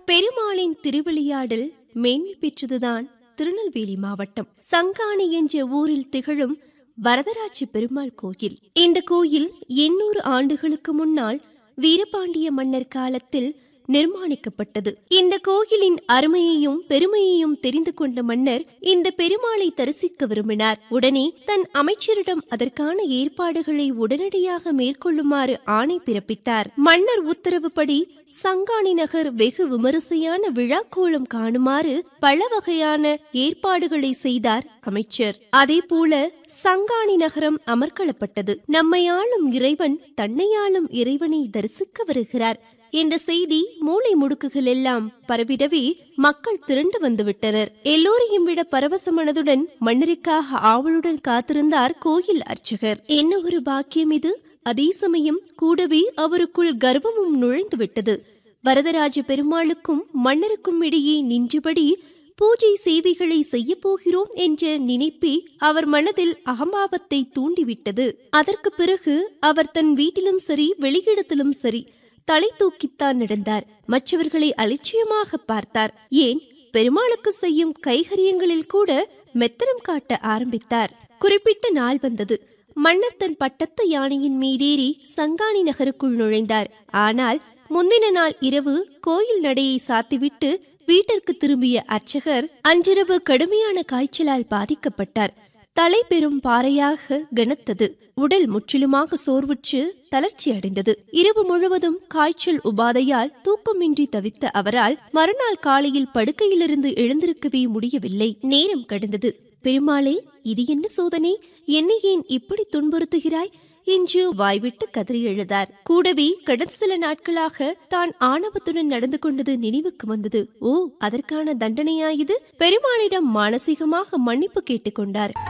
பெருமாளின் திருவிளையாடல் மேன்மை பெற்றதுதான் திருநெல்வேலி மாவட்டம் சங்காணி என்ற ஊரில் திகழும் வரதராஜ பெருமாள் கோயில் இந்த கோயில் எண்ணூறு ஆண்டுகளுக்கு முன்னால் வீரபாண்டிய மன்னர் காலத்தில் நிர்மாணிக்கப்பட்டது இந்த கோயிலின் அருமையையும் பெருமையையும் தெரிந்து கொண்ட மன்னர் இந்த பெருமாளை தரிசிக்க விரும்பினார் உடனே தன் அமைச்சரிடம் அதற்கான ஏற்பாடுகளை உடனடியாக மேற்கொள்ளுமாறு ஆணை பிறப்பித்தார் மன்னர் உத்தரவுப்படி சங்காணி நகர் வெகு விமரிசையான விழாக்கோலம் காணுமாறு பல வகையான ஏற்பாடுகளை செய்தார் அமைச்சர் அதே போல சங்காணி நகரம் அமர்க்களப்பட்டது நம்மை ஆளும் இறைவன் தன்னையாளும் இறைவனை தரிசிக்க வருகிறார் என்ற செய்தி மூளை முடுக்குகள் எல்லாம் பரவிடவே மக்கள் திரண்டு வந்துவிட்டனர் எல்லோரையும் விட பரவச மனதுடன் மன்னருக்காக ஆவலுடன் காத்திருந்தார் கோயில் அர்ச்சகர் என்ன ஒரு பாக்கியம் இது அதே சமயம் கூடவே அவருக்குள் கர்வமும் நுழைந்து விட்டது வரதராஜ பெருமாளுக்கும் மன்னருக்கும் இடையே நின்றபடி பூஜை சேவைகளை செய்ய போகிறோம் என்ற நினைப்பே அவர் மனதில் அகம்பாவத்தை தூண்டிவிட்டது அதற்கு பிறகு அவர் தன் வீட்டிலும் சரி வெளியிடத்திலும் சரி தலை தூக்கித்தான் நடந்தார் மற்றவர்களை அலட்சியமாக பார்த்தார் ஏன் பெருமாளுக்கு செய்யும் கைகரியங்களில் கூட மெத்தனம் காட்ட ஆரம்பித்தார் குறிப்பிட்ட நாள் வந்தது மன்னர் தன் பட்டத்து யானையின் மீதேறி சங்காணி நகருக்குள் நுழைந்தார் ஆனால் முந்தின நாள் இரவு கோயில் நடையை சாத்திவிட்டு வீட்டிற்கு திரும்பிய அர்ச்சகர் அன்றிரவு கடுமையான காய்ச்சலால் பாதிக்கப்பட்டார் தலை பெரும் பாறையாக கனத்தது உடல் முற்றிலுமாக சோர்வுற்று தளர்ச்சி அடைந்தது இரவு முழுவதும் காய்ச்சல் உபாதையால் தூக்கமின்றி தவித்த அவரால் மறுநாள் காலையில் படுக்கையிலிருந்து எழுந்திருக்கவே முடியவில்லை நேரம் கடந்தது பெருமாளே இது என்ன சோதனை என்னை ஏன் இப்படி துன்புறுத்துகிறாய் என்று வாய்விட்டு கதறி எழுதார் கூடவே கடந்த சில நாட்களாக தான் ஆணவத்துடன் நடந்து கொண்டது நினைவுக்கு வந்தது ஓ அதற்கான தண்டனையாயுது பெருமாளிடம் மானசீகமாக மன்னிப்பு கேட்டுக்கொண்டார்